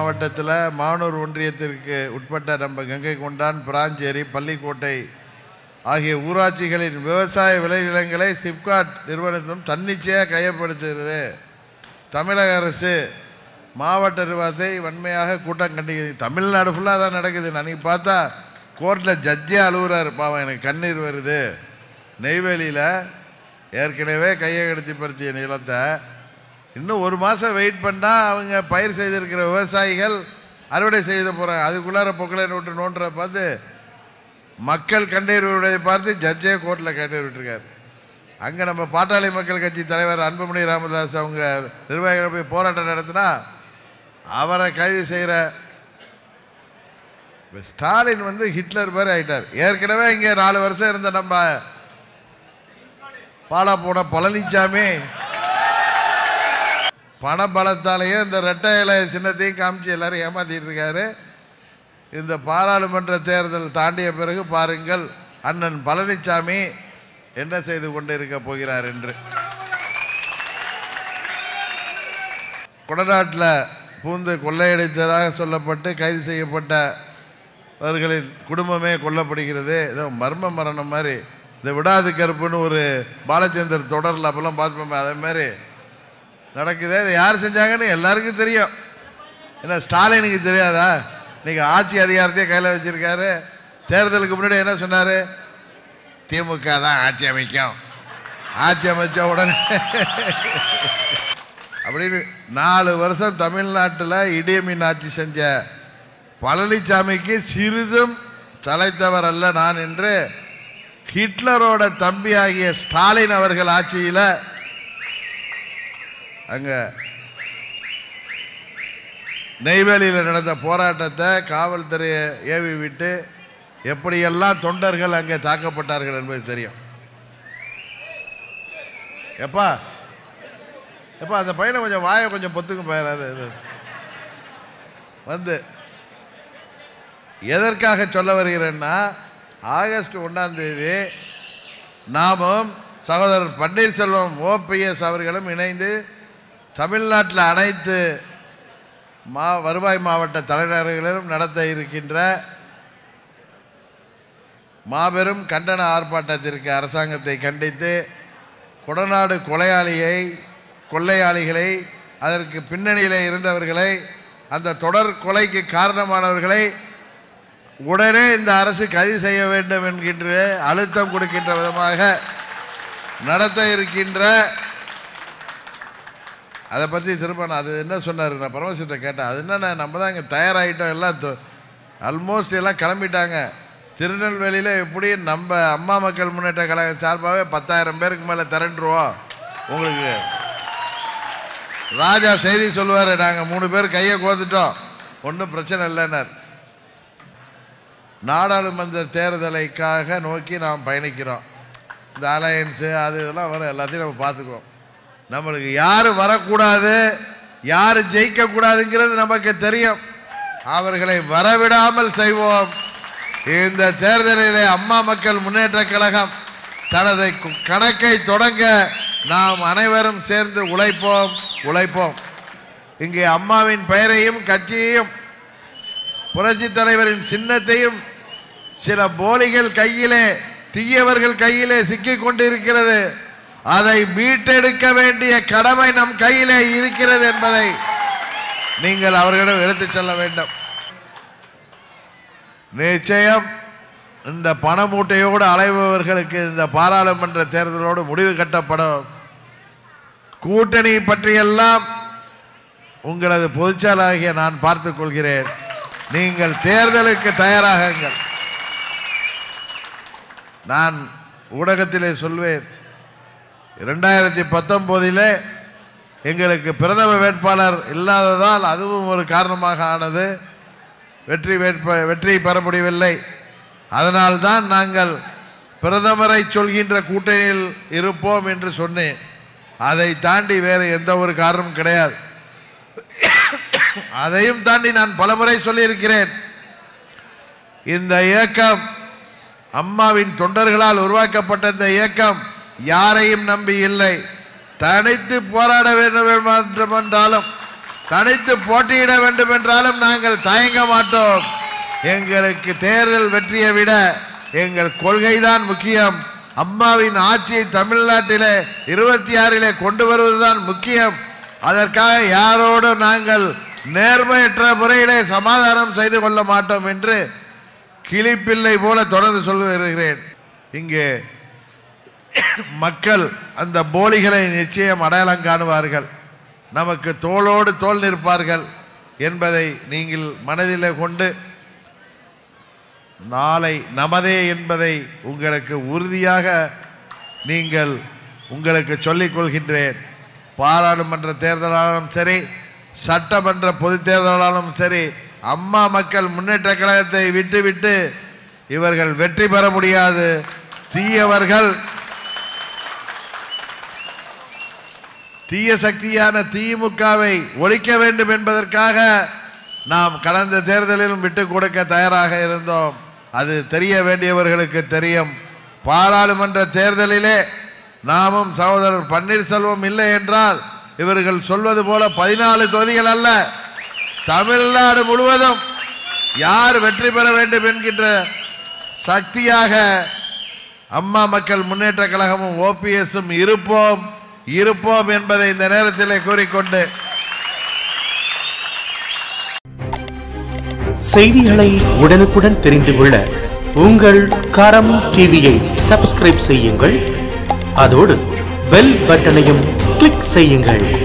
மாவட்டத்தில் மானூர் ஒன்றியத்திற்கு உட்பட்ட நம்ம கங்கை கொண்டான் பிராஞ்சேரி பள்ளிக்கோட்டை ஆகிய ஊராட்சிகளின் விவசாய விளைநிலங்களை சிப்காட் நிறுவனத்தும் தன்னிச்சையாக கையப்படுத்துகிறது தமிழக அரசு மாவட்ட நிர்வாகத்தை வன்மையாக கூட்டம் கண்டிக்கிறது தமிழ்நாடு ஃபுல்லாக தான் நடக்குது அன்றைக்கி பார்த்தா கோர்ட்டில் ஜட்ஜே அழுகுறாரு பாவம் எனக்கு கண்ணீர் வருது நெய்வேலியில் ஏற்கனவே கையகடுத்தி படுத்திய நிலத்தை இன்னும் ஒரு மாதம் வெயிட் பண்ணால் அவங்க பயிர் செய்திருக்கிற விவசாயிகள் அறுவடை செய்த போகிறாங்க அதுக்குள்ளார பொக்கலை விட்டு நோண்டுற பார்த்து மக்கள் கண்ணீர் விடுவதை பார்த்து ஜட்ஜே கோர்ட்டில் கண்ணீர் விட்டுருக்காரு அங்கே நம்ம பாட்டாளி மக்கள் கட்சி தலைவர் அன்புமணி ராமதாஸ் அவங்க நிர்வாகிகள் போய் போராட்டம் நடத்தினா அவரை கைது செய்கிற ஸ்டாலின் வந்து ஹிட்லர் பேர் ஆயிட்டார் ஏற்கனவே இங்கே நாலு வருஷம் இருந்த நம்ம பாலா போன பழனிசாமி பண பலத்தாலேயே இந்த ரெட்டை இலை சின்னத்தையும் காமிச்சு எல்லாரும் ஏமாத்திட்டு இருக்காரு இந்த பாராளுமன்ற தேர்தல் தாண்டிய பிறகு பாருங்கள் அண்ணன் பழனிசாமி என்ன செய்து கொண்டிருக்க போகிறார் என்று கொடநாட்டில் பூந்து கொள்ளையடித்ததாக சொல்லப்பட்டு கைது செய்யப்பட்டவர்களின் குடும்பமே கொல்லப்படுகிறது ஏதோ மர்ம மரணம் மாதிரி இந்த விடாது கருப்புன்னு ஒரு பாலச்சந்தர் தொடரில் அப்போல்லாம் பார்ப்போமே அதே மாதிரி நடக்குது இதை யார் செஞ்சாங்கன்னு எல்லாருக்கும் தெரியும் என்ன ஸ்டாலினுக்கு தெரியாதா இன்னைக்கு ஆட்சி அதிகாரத்தையே கையில் வச்சிருக்காரு தேர்தலுக்கு முன்னாடி என்ன சொன்னார் திமுக தான் ஆட்சி அமைக்கும் ஆட்சி அமைச்ச உடனே அப்படின்னு நாலு வருஷம் தமிழ்நாட்டில் இடியமீன் ஆட்சி செஞ்ச பழனிசாமிக்கு சிறிதும் தலைத்தவர் அல்ல நான் என்று ஹிட்லரோட தம்பி ஆகிய ஸ்டாலின் அவர்கள் ஆட்சியில் அங்கே நெய்வேலியில் நடந்த போராட்டத்தை காவல்துறையை ஏவி விட்டு எப்படியெல்லாம் தொண்டர்கள் அங்கே தாக்கப்பட்டார்கள் என்பது தெரியும் எப்பா எப்பா அந்த பையனை கொஞ்சம் வாயை கொஞ்சம் பொத்துங்க போயிடாது இது வந்து எதற்காக சொல்ல வருகிறேன்னா ஆகஸ்ட் ஒன்றாம் தேதி நாமும் சகோதரர் பன்னீர்செல்வம் ஓபிஎஸ் அவர்களும் இணைந்து தமிழ்நாட்டில் அனைத்து மா வருவாய் மாவட்ட தலைநகர்களிலும் நடத்த இருக்கின்ற மாபெரும் கண்டன ஆர்ப்பாட்டத்திற்கு அரசாங்கத்தை கண்டித்து கொடநாடு கொலையாளியை கொள்ளையாளிகளை அதற்கு பின்னணியில் இருந்தவர்களை அந்த தொடர் கொலைக்கு காரணமானவர்களை உடனே இந்த அரசு கைது செய்ய வேண்டும் என்கின்ற அழுத்தம் கொடுக்கின்ற விதமாக நடத்த இருக்கின்ற அதை பற்றி திரும்ப நான் அது என்ன சொன்னார் நான் பரமசிவத்தை கேட்டேன் அது என்னண்ணா நம்ம தான் இங்கே தயாராகிட்டோம் எல்லாம் ஆல்மோஸ்ட் எல்லாம் கிளம்பிட்டாங்க திருநெல்வேலியில் எப்படி நம்ம அம்மா மக்கள் முன்னேற்ற கழகம் சார்பாகவே பத்தாயிரம் பேருக்கு மேலே திரண்டுருவோம் உங்களுக்கு ராஜா செய்தி சொல்லுவார் நாங்கள் மூணு பேர் கையை கோத்துட்டோம் ஒன்றும் பிரச்சனை இல்லைன்னார் நாடாளுமன்ற தேர்தலைக்காக நோக்கி நாம் பயணிக்கிறோம் இந்த அலையன்ஸு அது இதெல்லாம் வரும் எல்லாத்தையும் நம்ம பார்த்துக்குவோம் நம்மளுக்கு யார் வரக்கூடாது யார் ஜெயிக்கக்கூடாதுங்கிறது நமக்கு தெரியும் அவர்களை வரவிடாமல் செய்வோம் இந்த தேர்தலிலே அம்மா மக்கள் முன்னேற்ற கழகம் தனது கு- கணக்கை தொடங்க நாம் அனைவரும் சேர்ந்து உழைப்போம் உழைப்போம் இங்கே அம்மாவின் பெயரையும் கட்சியையும் புரட்சி தலைவரின் சின்னத்தையும் சில போலிகள் கையிலே தீயவர்கள் கையிலே சிக்கிக் கொண்டிருக்கிறது அதை மீட்டெடுக்க வேண்டிய கடமை நம் கையிலே இருக்கிறது என்பதை நீங்கள் அவர்களிடம் எடுத்துச் செல்ல வேண்டும் நிச்சயம் இந்த பண மூட்டையோடு அலைபவர்களுக்கு இந்த பாராளுமன்ற தேர்தலோடு முடிவு கட்டப்படும் கூட்டணி பற்றியெல்லாம் உங்களது பொதுச்செயலாகிய நான் பார்த்துக் கொள்கிறேன் நீங்கள் தேர்தலுக்கு தயாராகுங்கள் நான் ஊடகத்திலே சொல்வேன் இரண்டாயிரத்தி பத்தொம்போதிலே எங்களுக்கு பிரதம வேட்பாளர் இல்லாததால் அதுவும் ஒரு காரணமாக ஆனது வெற்றி வேட்ப வெற்றி பெற முடியவில்லை அதனால்தான் நாங்கள் பிரதமரை சொல்கின்ற கூட்டணியில் இருப்போம் என்று சொன்னேன் அதை தாண்டி வேறு எந்த ஒரு காரணமும் கிடையாது அதையும் தாண்டி நான் பலமுறை சொல்லியிருக்கிறேன் இந்த இயக்கம் அம்மாவின் தொண்டர்களால் உருவாக்கப்பட்ட இந்த இயக்கம் யாரையும் நம்பி இல்லை தனித்து போராட வேண்டும் என்றாலும் தனித்து போட்டியிட வேண்டும் என்றாலும் நாங்கள் தயங்க மாட்டோம் எங்களுக்கு தேர்தல் வெற்றியை விட எங்கள் கொள்கைதான் முக்கியம் அம்மாவின் ஆட்சியை தமிழ்நாட்டிலே இருபத்தி ஆறிலே கொண்டு வருவதுதான் முக்கியம் அதற்காக யாரோடு நாங்கள் நேர்மையற்ற முறையிலே சமாதானம் செய்து கொள்ள மாட்டோம் என்று கிளிப்பிள்ளை போல தொடர்ந்து சொல்லி வருகிறேன் இங்கே மக்கள் அந்த போலிகளை நிச்சயம் அடையாளம் காணுவார்கள் நமக்கு தோளோடு தோல் நிற்பார்கள் என்பதை நீங்கள் மனதிலே கொண்டு நாளை நமதே என்பதை உங்களுக்கு உறுதியாக நீங்கள் உங்களுக்கு சொல்லிக் கொள்கின்றேன் பாராளுமன்ற தேர்தலாலும் சரி சட்டமன்ற பொது தேர்தலாலும் சரி அம்மா மக்கள் முன்னேற்ற கழகத்தை விட்டுவிட்டு இவர்கள் வெற்றி பெற முடியாது தீயவர்கள் தீய சக்தியான திமுகவை ஒழிக்க வேண்டும் என்பதற்காக நாம் கடந்த தேர்தலிலும் விட்டு கொடுக்க தயாராக இருந்தோம் அது தெரிய வேண்டியவர்களுக்கு தெரியும் பாராளுமன்ற தேர்தலிலே நாமும் சகோதரர் பன்னீர்செல்வம் இல்லை என்றால் இவர்கள் சொல்வது போல பதினாலு தொகுதிகள் அல்ல தமிழ்நாடு முழுவதும் யார் வெற்றி பெற வேண்டும் என்கின்ற சக்தியாக அம்மா மக்கள் முன்னேற்ற கழகமும் ஓபிஎஸும் இருப்போம் இருப்போம் என்பதை இந்த நேரத்திலே கூறிக்கொண்டு செய்திகளை உடனுக்குடன் தெரிந்து கொள்ள உங்கள் கரம் டிவியை சப்ஸ்கிரைப் செய்யுங்கள் அதோடு பெல் பட்டனையும் கிளிக் செய்யுங்கள்